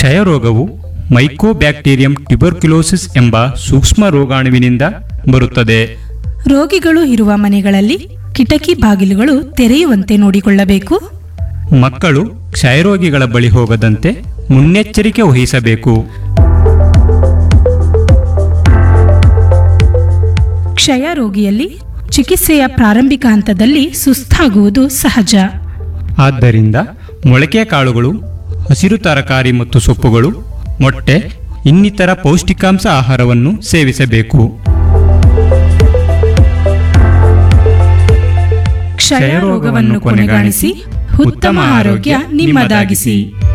ಕ್ಷಯರೋಗವು mycobacterium tuberculosis ಎಂಬ ಸೂಕ್ಷ್ಮ ರೋಗಾಣುವಿನಿಂದ ಬರುತ್ತದೆ ರೋಗಿಗಳು ಇರುವ ಮನೆಗಳಲ್ಲಿ ಕಿಟಕಿ ಬಾಗಿಲುಗಳು ತೆರೆಯುವಂತೆ ನೋಡಿಕೊಳ್ಳಬೇಕು ಮಕ್ಕಳು ಕ್ಷಯರೋಗಿಗಳ ಬಳಿ ಹೋಗದಂತೆ ಮುನ್ನೆಚ್ಚರಿಕೆ ವಹಿಸಬೇಕು ಕ್ಷಯ ರೋಗಿಯಲ್ಲಿ ಚಿಕಿತ್ಸೆಯ ಪ್ರಾರಂಭಿಕ ಹಂತದಲ್ಲಿ ಸುಸ್ತಾಗುವುದು ಸಹಜ ಆದ್ದರಿಂದ ಮೊಳಕೆ ಕಾಳುಗಳು ಹಸಿರು ತರಕಾರಿ ಮತ್ತು ಸೊಪ್ಪುಗಳು ಮೊಟ್ಟೆ ಇನ್ನಿತರ ಪೌಷ್ಟಿಕಾಂಶ ಆಹಾರವನ್ನು ಸೇವಿಸಬೇಕು ಕ್ಷಯ ರೋಗವನ್ನು ಕೊನೆಗಾಣಿಸಿ ಉತ್ತಮ ಆರೋಗ್ಯ ನಿಮ್ಮದಾಗಿಸಿ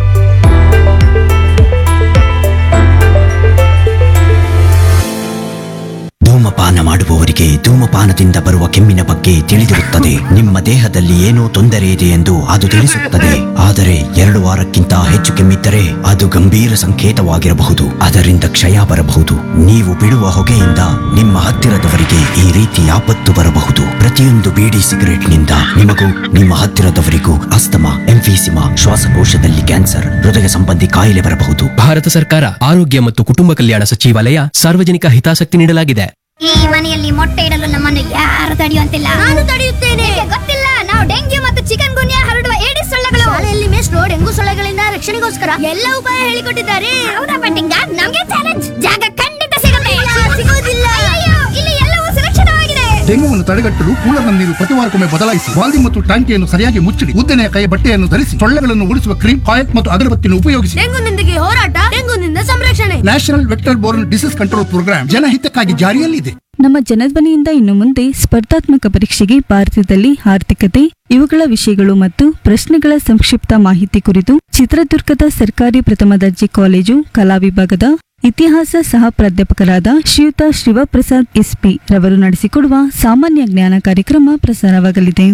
ಧೂಮಪಾನ ಮಾಡುವವರಿಗೆ ಧೂಮಪಾನದಿಂದ ಬರುವ ಕೆಮ್ಮಿನ ಬಗ್ಗೆ ತಿಳಿದಿರುತ್ತದೆ ನಿಮ್ಮ ದೇಹದಲ್ಲಿ ಏನೋ ತೊಂದರೆ ಇದೆ ಎಂದು ಅದು ತಿಳಿಸುತ್ತದೆ ಆದರೆ ಎರಡು ವಾರಕ್ಕಿಂತ ಹೆಚ್ಚು ಕೆಮ್ಮಿದ್ದರೆ ಅದು ಗಂಭೀರ ಸಂಕೇತವಾಗಿರಬಹುದು ಅದರಿಂದ ಕ್ಷಯ ಬರಬಹುದು ನೀವು ಬಿಡುವ ಹೊಗೆಯಿಂದ ನಿಮ್ಮ ಹತ್ತಿರದವರಿಗೆ ಈ ರೀತಿ ಆಪತ್ತು ಬರಬಹುದು ಪ್ರತಿಯೊಂದು ಬೀಡಿ ಸಿಗರೆಟ್ನಿಂದ ನಿಮಗೂ ನಿಮ್ಮ ಹತ್ತಿರದವರಿಗೂ ಅಸ್ತಮಾ ಎಂಫೀಸಿಮಾ ಶ್ವಾಸಕೋಶದಲ್ಲಿ ಕ್ಯಾನ್ಸರ್ ಹೃದಯ ಸಂಬಂಧಿ ಕಾಯಿಲೆ ಬರಬಹುದು ಭಾರತ ಸರ್ಕಾರ ಆರೋಗ್ಯ ಮತ್ತು ಕುಟುಂಬ ಕಲ್ಯಾಣ ಸಚಿವಾಲಯ ಸಾರ್ವಜನಿಕ ಹಿತಾಸಕ್ತಿ ನೀಡಲಾಗಿದೆ ಈ ಮನೆಯಲ್ಲಿ ಮೊಟ್ಟೆ ಇಡಲು ನಮ್ಮನ್ನು ಯಾರು ತಡೆಯುವಂತಿಲ್ಲ ನಾನು ತಡೆಯುತ್ತೇನೆ ಗೊತ್ತಿಲ್ಲ ನಾವು ಡೆಂಗ್ಯೂ ಮತ್ತು ಚಿಕನ್ ಗುನ್ಯಾ ಹರಡುವ ಏಡಿಸ್ ಸೊಳ್ಳೆಗಳು ಶಾಲೆಯಲ್ಲಿ ಮೇಷ್ಟ್ರು ಡೆಂಗು ಸೊಳ್ಳೆಗಳಿಂದ ರಕ್ಷಣೆಗೋಸ್ಕರ ಎಲ್ಲ ಉಪಾಯ ಹೇಳಿಕೊಟ್ಟಿದ್ದಾರೆ ಹೌದಾ ಪಟ್ಟಿಂಗ ನಮ್ಗೆ ಚಾಲೆಂಜ್ ಜಾಗ ಖಂಡಿತ ಸಿಗುತ್ತೆ ಸಿಗೋದಿಲ್ಲ ಅಯ್ಯಯ್ಯೋ, ಇಲ್ಲಿ ಎಲ್ಲವೂ ಸುರಕ್ಷಿತವಾಗಿದೆ ಡೆಂಗುವನ್ನು ತಡೆಗಟ್ಟಲು ಕೂಲರ್ನ ನೀರು ಪ್ರತಿವಾರಕ್ಕೊಮ್ಮೆ ಬದಲಾಯಿಸಿ ಬಾಲ್ದಿ ಮತ್ತು ಟಾಂಕಿಯನ್ನು ಸರಿಯಾಗಿ ಮುಚ್ಚಿಡಿ ಉದ್ದನೆಯ ಕೈ ಬಟ್ಟೆಯನ್ನು ಧರಿಸಿ ಸೊಳ್ಳೆಗಳನ್ನು ಓಡಿಸುವ ಕ್ರೀಮ್ ಕಾಯಕ್ ಮತ್ತು ಅಗರಬತ್ತಿಯನ್ನು ಉಪಯೋಗಿಸಿ ಡೆಂಗುನೊಂದಿಗೆ ಹೋರಾಟ ಡೆಂಗುನಿಂದ ಸಂರಕ್ಷಣೆ national vector borne disease control programme ಜನಹಿತಕ್ಕಾಗಿ ಜಾರಿಯಲ್ಲಿದೆ ನಮ್ಮ ಜನಧ್ವನಿಯಿಂದ ಇನ್ನು ಮುಂದೆ ಸ್ಪರ್ಧಾತ್ಮಕ ಪರೀಕ್ಷೆಗೆ ಭಾರತದಲ್ಲಿ ಆರ್ಥಿಕತೆ ಇವುಗಳ ವಿಷಯಗಳು ಮತ್ತು ಪ್ರಶ್ನೆಗಳ ಸಂಕ್ಷಿಪ್ತ ಮಾಹಿತಿ ಕುರಿತು ಚಿತ್ರದುರ್ಗದ ಸರ್ಕಾರಿ ಪ್ರಥಮ ದರ್ಜೆ ಕಾಲೇಜು ಕಲಾ ವಿಭಾಗದ ಇತಿಹಾಸ ಸಹ ಪ್ರಾಧ್ಯಾಪಕರಾದ ಶ್ರೀಯುತ ಶಿವಪ್ರಸಾದ್ ಎಸ್ಪಿ ರವರು ನಡೆಸಿಕೊಡುವ ಸಾಮಾನ್ಯ ಜ್ಞಾನ ಕಾರ್ಯಕ್ರಮ ಪ್ರಸಾರವಾಗಲಿದೆ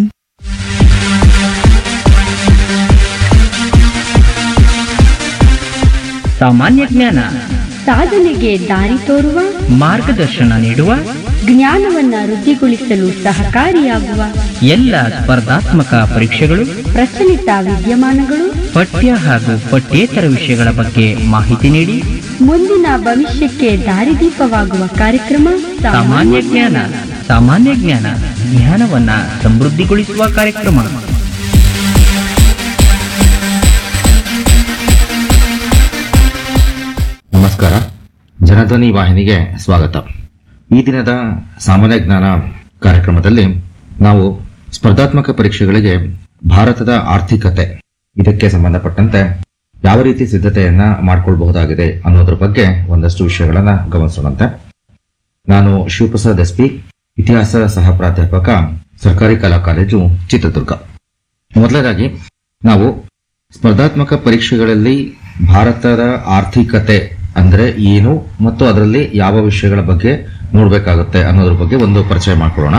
ಸಾಮಾನ್ಯ ಜ್ಞಾನ ಸಾಧನೆಗೆ ದಾರಿ ತೋರುವ ಮಾರ್ಗದರ್ಶನ ನೀಡುವ ಜ್ಞಾನವನ್ನ ವೃದ್ಧಿಗೊಳಿಸಲು ಸಹಕಾರಿಯಾಗುವ ಎಲ್ಲ ಸ್ಪರ್ಧಾತ್ಮಕ ಪರೀಕ್ಷೆಗಳು ಪ್ರಚಲಿತ ವಿದ್ಯಮಾನಗಳು ಪಠ್ಯ ಹಾಗೂ ಪಠ್ಯೇತರ ವಿಷಯಗಳ ಬಗ್ಗೆ ಮಾಹಿತಿ ನೀಡಿ ಮುಂದಿನ ಭವಿಷ್ಯಕ್ಕೆ ದಾರಿದೀಪವಾಗುವ ಕಾರ್ಯಕ್ರಮ ಸಾಮಾನ್ಯ ಜ್ಞಾನ ಸಾಮಾನ್ಯ ಜ್ಞಾನ ಜ್ಞಾನವನ್ನ ಸಮೃದ್ಧಿಗೊಳಿಸುವ ಕಾರ್ಯಕ್ರಮ ನಮಸ್ಕಾರ ಜನಧ್ವನಿ ವಾಹಿನಿಗೆ ಸ್ವಾಗತ ಈ ದಿನದ ಸಾಮಾನ್ಯ ಜ್ಞಾನ ಕಾರ್ಯಕ್ರಮದಲ್ಲಿ ನಾವು ಸ್ಪರ್ಧಾತ್ಮಕ ಪರೀಕ್ಷೆಗಳಿಗೆ ಭಾರತದ ಆರ್ಥಿಕತೆ ಇದಕ್ಕೆ ಸಂಬಂಧಪಟ್ಟಂತೆ ಯಾವ ರೀತಿ ಸಿದ್ಧತೆಯನ್ನ ಮಾಡಿಕೊಳ್ಬಹುದಾಗಿದೆ ಅನ್ನೋದ್ರ ಬಗ್ಗೆ ಒಂದಷ್ಟು ವಿಷಯಗಳನ್ನ ಗಮನಿಸೋಣಂತೆ ನಾನು ಶಿವಪ್ರಸಾದ್ ಎಸ್ ಪಿ ಇತಿಹಾಸ ಸಹ ಪ್ರಾಧ್ಯಾಪಕ ಸರ್ಕಾರಿ ಕಲಾ ಕಾಲೇಜು ಚಿತ್ರದುರ್ಗ ಮೊದಲನೇದಾಗಿ ನಾವು ಸ್ಪರ್ಧಾತ್ಮಕ ಪರೀಕ್ಷೆಗಳಲ್ಲಿ ಭಾರತದ ಆರ್ಥಿಕತೆ ಅಂದ್ರೆ ಏನು ಮತ್ತು ಅದರಲ್ಲಿ ಯಾವ ವಿಷಯಗಳ ಬಗ್ಗೆ ನೋಡಬೇಕಾಗುತ್ತೆ ಅನ್ನೋದ್ರ ಬಗ್ಗೆ ಒಂದು ಪರಿಚಯ ಮಾಡ್ಕೊಳ್ಳೋಣ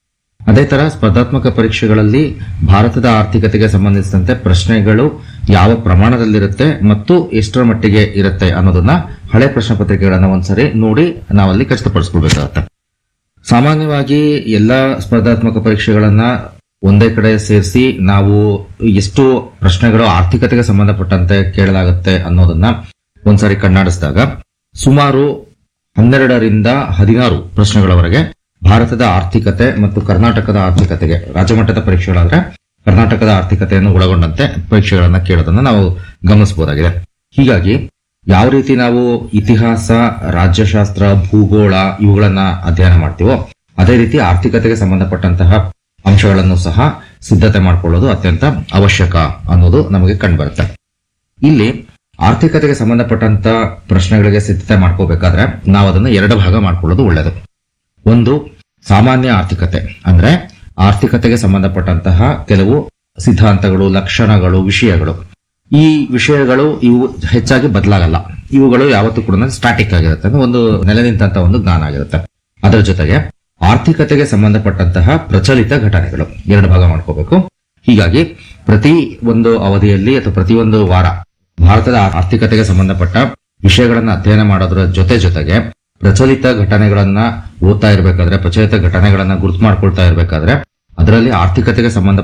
ಅದೇ ತರ ಸ್ಪರ್ಧಾತ್ಮಕ ಪರೀಕ್ಷೆಗಳಲ್ಲಿ ಭಾರತದ ಆರ್ಥಿಕತೆಗೆ ಸಂಬಂಧಿಸಿದಂತೆ ಪ್ರಶ್ನೆಗಳು ಯಾವ ಪ್ರಮಾಣದಲ್ಲಿರುತ್ತೆ ಮತ್ತು ಎಷ್ಟರ ಮಟ್ಟಿಗೆ ಇರುತ್ತೆ ಅನ್ನೋದನ್ನ ಹಳೆ ಪ್ರಶ್ನೆ ಪತ್ರಿಕೆಗಳನ್ನ ಒಂದ್ಸರಿ ನೋಡಿ ನಾವಲ್ಲಿ ಖಚಿತಪಡಿಸ್ಕೊಳ್ಬೇಕಾಗತ್ತೆ ಸಾಮಾನ್ಯವಾಗಿ ಎಲ್ಲ ಸ್ಪರ್ಧಾತ್ಮಕ ಪರೀಕ್ಷೆಗಳನ್ನ ಒಂದೇ ಕಡೆ ಸೇರಿಸಿ ನಾವು ಎಷ್ಟು ಪ್ರಶ್ನೆಗಳು ಆರ್ಥಿಕತೆಗೆ ಸಂಬಂಧಪಟ್ಟಂತೆ ಕೇಳಲಾಗುತ್ತೆ ಅನ್ನೋದನ್ನ ಒಂದ್ಸಾರಿ ಕಣ್ಣಾಡಿಸಿದಾಗ ಸುಮಾರು ಹನ್ನೆರಡರಿಂದ ಹದಿನಾರು ಪ್ರಶ್ನೆಗಳವರೆಗೆ ಭಾರತದ ಆರ್ಥಿಕತೆ ಮತ್ತು ಕರ್ನಾಟಕದ ಆರ್ಥಿಕತೆಗೆ ರಾಜ್ಯಮಟ್ಟದ ಪರೀಕ್ಷೆಗಳಾದ್ರೆ ಕರ್ನಾಟಕದ ಆರ್ಥಿಕತೆಯನ್ನು ಒಳಗೊಂಡಂತೆ ಪರೀಕ್ಷೆಗಳನ್ನ ಕೇಳೋದನ್ನ ನಾವು ಗಮನಿಸಬಹುದಾಗಿದೆ ಹೀಗಾಗಿ ಯಾವ ರೀತಿ ನಾವು ಇತಿಹಾಸ ರಾಜ್ಯಶಾಸ್ತ್ರ ಭೂಗೋಳ ಇವುಗಳನ್ನ ಅಧ್ಯಯನ ಮಾಡ್ತೀವೋ ಅದೇ ರೀತಿ ಆರ್ಥಿಕತೆಗೆ ಸಂಬಂಧಪಟ್ಟಂತಹ ಅಂಶಗಳನ್ನು ಸಹ ಸಿದ್ಧತೆ ಮಾಡಿಕೊಳ್ಳೋದು ಅತ್ಯಂತ ಅವಶ್ಯಕ ಅನ್ನೋದು ನಮಗೆ ಕಂಡುಬರುತ್ತೆ ಇಲ್ಲಿ ಆರ್ಥಿಕತೆಗೆ ಸಂಬಂಧಪಟ್ಟಂತ ಪ್ರಶ್ನೆಗಳಿಗೆ ಸಿದ್ಧತೆ ಮಾಡ್ಕೋಬೇಕಾದ್ರೆ ನಾವು ಅದನ್ನು ಎರಡು ಭಾಗ ಮಾಡ್ಕೊಳ್ಳೋದು ಒಳ್ಳೆಯದು ಒಂದು ಸಾಮಾನ್ಯ ಆರ್ಥಿಕತೆ ಅಂದ್ರೆ ಆರ್ಥಿಕತೆಗೆ ಸಂಬಂಧಪಟ್ಟಂತಹ ಕೆಲವು ಸಿದ್ಧಾಂತಗಳು ಲಕ್ಷಣಗಳು ವಿಷಯಗಳು ಈ ವಿಷಯಗಳು ಇವು ಹೆಚ್ಚಾಗಿ ಬದಲಾಗಲ್ಲ ಇವುಗಳು ಯಾವತ್ತೂ ಕೂಡ ಸ್ಟಾಟಿಕ್ ಆಗಿರುತ್ತೆ ಅಂದ್ರೆ ಒಂದು ನೆಲೆ ನಿಂತಹ ಒಂದು ಜ್ಞಾನ ಆಗಿರುತ್ತೆ ಅದರ ಜೊತೆಗೆ ಆರ್ಥಿಕತೆಗೆ ಸಂಬಂಧಪಟ್ಟಂತಹ ಪ್ರಚಲಿತ ಘಟನೆಗಳು ಎರಡು ಭಾಗ ಮಾಡ್ಕೋಬೇಕು ಹೀಗಾಗಿ ಪ್ರತಿ ಒಂದು ಅವಧಿಯಲ್ಲಿ ಅಥವಾ ಪ್ರತಿಯೊಂದು ವಾರ ಭಾರತದ ಆರ್ಥಿಕತೆಗೆ ಸಂಬಂಧಪಟ್ಟ ವಿಷಯಗಳನ್ನ ಅಧ್ಯಯನ ಮಾಡೋದ್ರ ಜೊತೆ ಜೊತೆಗೆ ಪ್ರಚಲಿತ ಘಟನೆಗಳನ್ನ ಓದ್ತಾ ಇರಬೇಕಾದ್ರೆ ಪ್ರಚಲಿತ ಘಟನೆಗಳನ್ನ ಗುರುತು ಮಾಡ್ಕೊಳ್ತಾ ಇರಬೇಕಾದ್ರೆ ಅದರಲ್ಲಿ ಆರ್ಥಿಕತೆಗೆ ಸಂಬಂಧ